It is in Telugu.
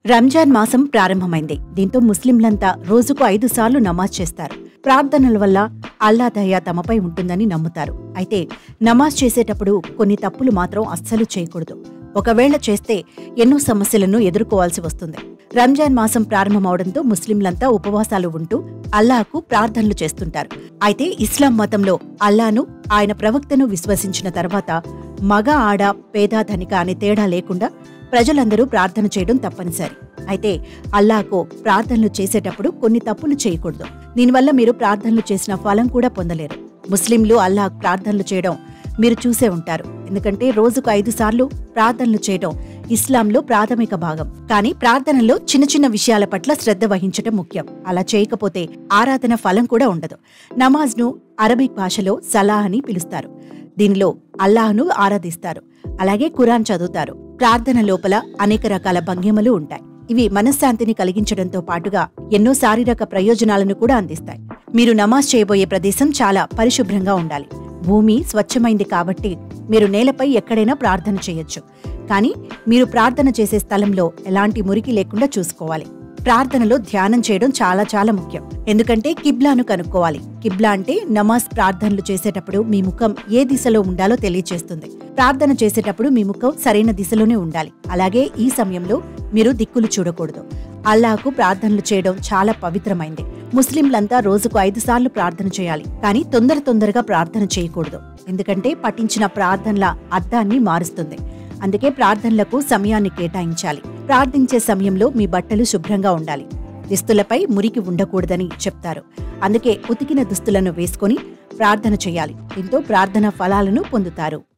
రంజాన్ మాసం ప్రారంభమైంది దీంతో ముస్లింలంతా రోజుకు ఐదు సార్లు నమాజ్ చేస్తారు ప్రార్థనల వల్ల అల్లా దయ తమపై ఉంటుందని నమ్ముతారు అయితే నమాజ్ చేసేటప్పుడు కొన్ని తప్పులు మాత్రం అస్సలు చేయకూడదు ఒకవేళ చేస్తే ఎన్నో సమస్యలను ఎదుర్కోవాల్సి వస్తుంది రంజాన్ మాసం ప్రారంభమవడంతో ముస్లింలంతా ఉపవాసాలు ఉంటూ అల్లాహకు ప్రార్థనలు చేస్తుంటారు అయితే ఇస్లాం మతంలో అల్లాను ఆయన ప్రవక్తను విశ్వసించిన తర్వాత మగ ఆడ పేద ధనిక అనే తేడా లేకుండా ప్రజలందరూ ప్రార్థన చేయడం తప్పనిసరి అయితే అల్లాహకు ప్రార్థనలు చేసేటప్పుడు కొన్ని తప్పులు చేయకూడదు దీనివల్ల మీరు ప్రార్థనలు చేసిన ఫలం కూడా పొందలేరు ముస్లింలు అల్లాహ్ ప్రార్థనలు చేయడం మీరు చూసే ఉంటారు ఎందుకంటే రోజుకు ఐదు సార్లు ప్రార్థనలు చేయడం ఇస్లాంలో ప్రాథమిక భాగం కానీ ప్రార్థనలో చిన్న చిన్న విషయాల పట్ల శ్రద్ధ వహించడం ముఖ్యం అలా చేయకపోతే ఆరాధన ఫలం కూడా ఉండదు నమాజ్ను అరబిక్ భాషలో సలాహ్ అని పిలుస్తారు దీనిలో అల్లాహ్ను ఆరాధిస్తారు అలాగే ఖురాన్ చదువుతారు ప్రార్థన లోపల అనేక రకాల భంగిమలు ఉంటాయి ఇవి మనశ్శాంతిని కలిగించడంతో పాటుగా ఎన్నో శారీరక ప్రయోజనాలను కూడా అందిస్తాయి మీరు నమాజ్ చేయబోయే ప్రదేశం చాలా పరిశుభ్రంగా ఉండాలి భూమి స్వచ్ఛమైంది కాబట్టి మీరు నేలపై ఎక్కడైనా ప్రార్థన చేయొచ్చు కానీ మీరు ప్రార్థన చేసే స్థలంలో ఎలాంటి మురికి లేకుండా చూసుకోవాలి ప్రార్థనలో ధ్యానం చేయడం చాలా చాలా ముఖ్యం ఎందుకంటే కిబ్లాను కనుక్కోవాలి కిబ్లా అంటే నమాజ్ ప్రార్థనలు చేసేటప్పుడు మీ ముఖం ఏ దిశలో ఉండాలో తెలియచేస్తుంది ప్రార్థన చేసేటప్పుడు మీ ముఖం సరైన దిశలోనే ఉండాలి అలాగే ఈ సమయంలో మీరు దిక్కులు చూడకూడదు అల్లాహకు ప్రార్థనలు చేయడం చాలా పవిత్రమైంది ముస్లింలంతా రోజుకు ఐదు సార్లు ప్రార్థన చేయాలి కానీ తొందర తొందరగా ప్రార్థన చేయకూడదు ఎందుకంటే పఠించిన ప్రార్థనల అర్థాన్ని మారుస్తుంది అందుకే ప్రార్థనలకు సమయాన్ని కేటాయించాలి ప్రార్థించే సమయంలో మీ బట్టలు శుభ్రంగా ఉండాలి దుస్తులపై మురికి ఉండకూడదని చెప్తారు అందుకే ఉతికిన దుస్తులను వేసుకొని ప్రార్థన చేయాలి దీంతో ప్రార్థన ఫలాలను పొందుతారు